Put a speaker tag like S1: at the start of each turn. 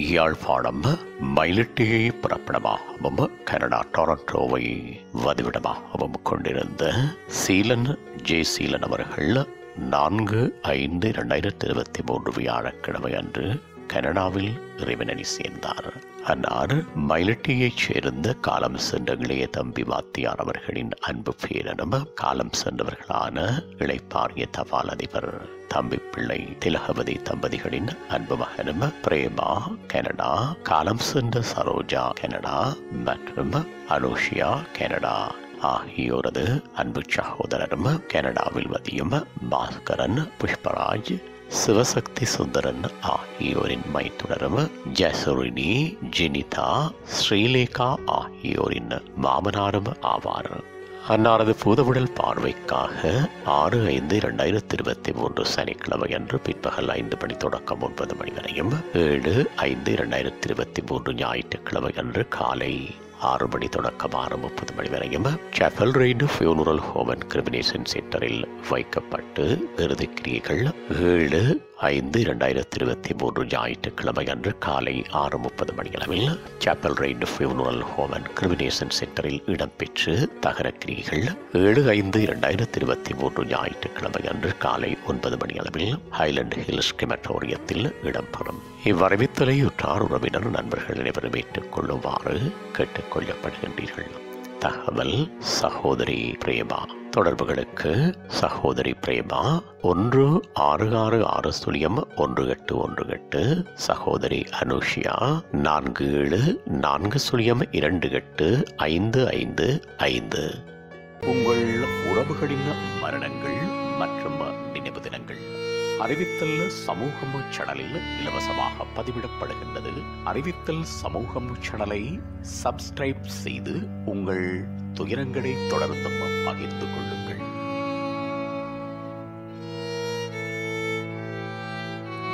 S1: Yazhpanam மயிலிட்டியை புறப்படமாகவும் Canada டொரண்டோவை வதிவிடமாகவும் கொண்டிருந்த Seelan J Seelan அவர்கள் நான்கு ஐந்து இரண்டாயிரத்தி இருபத்தி மூன்று வியாழக்கிழமை அன்று கனடாவில் இறைவனடி சேர்ந்தார் அன்னார் மயிலட்டியைச் சேர்ந்த காலம் சென்ற இளைய தம்பி வாத்தியார் அவர்களின் அன்பு பேரனும் காலம் சென்றவர்களான இளைப்பாறிய தபால் அதிபர் தம்பி பிள்ளை திலகவதி தம்பதிகளின் அன்பு மகனும் பிரேமா கனடா காலம் சென்ற சரோஜா கனடா மற்றும் அனுஷியா கனடா ஆகியோரது அன்பு சகோதரரும் கனடாவில் வதியும் பாஸ்கரன் புஷ்பராஜ் சிவசக்தி சுந்தரன் ஆகியோரின் மைத்துனரும் ஜசருணி ஜெனிதா ஸ்ரீலேகா ஆகியோரின் மாமனாரும் ஆவார் அன்னாரது பூதவுடல் பார்வைக்காக ஆறு ஐந்து இரண்டாயிரத்தி இருபத்தி மூன்று சனிக்கிழமை அன்று பிற்பகல் ஐந்து மணி தொடக்கம் ஒன்பது மணி வரையும் ஏழு ஐந்து இரண்டாயிரத்தி இருபத்தி மூன்று ஞாயிற்றுக்கிழமை அன்று காலை ஆறு மணி தொடக்கம் ஆறு முப்பது மணி வரையும் Chapel Ridge Funeral Home and Cremation சென்டரில் வைக்கப்பட்டு இறுதிக்கிரியைகள் ஏழு ஐந்து இரண்டாயிரத்தி இருபத்தி மூன்று ஞாயிற்றுக்கிழமை அன்று காலை ஆறு முப்பது மணியளவில் Chapel Ridge Funeral Home and Cremation சென்டரில் இடம்பெற்று தகரக்கிரிகள் ஏழு ஐந்து இரண்டாயிரத்தி இருபத்தி மூன்று ஞாயிற்றுக்கிழமை அன்று காலை ஒன்பது மணி அளவில் ஹைலண்ட் ஹில்ஸ் கிரிமட்டோரியத்தில் இடம்பெறும் இவ்வறிவித்தலை உற்றார் உறவினர் நண்பர்கள் அனைவரும் ஏற்றுக்கொள்ளுமாறு கேட்டுக்கொள்ளப்படுகின்றீர்கள் தகவல் சகோதரி பிரேமா தொடர்புகளுக்கு சகோதரி பிரேமா ஒன்று ஆறு ஆறு ஆறு சுழியம் ஒன்று எட்டு ஒன்று எட்டு சகோதரி அனுஷியா நான்கு ஏழு நான்கு சுழியம் இரண்டு எட்டு ஐந்து ஐந்து ஐந்து உங்கள் உறவுகளின் மரணங்கள் மற்றும் நினைவு தினங்கள் அறிவித்தல் சமூகம் சேனலில் இலவசமாக பதிவிடப்படுகின்றது அறிவித்தல் சமூகம் சேனலை சப்ஸ்கிரைப் செய்து உங்கள் துயரங்களை தொடர்ந்தும் பகிர்ந்து கொள்ளுங்கள்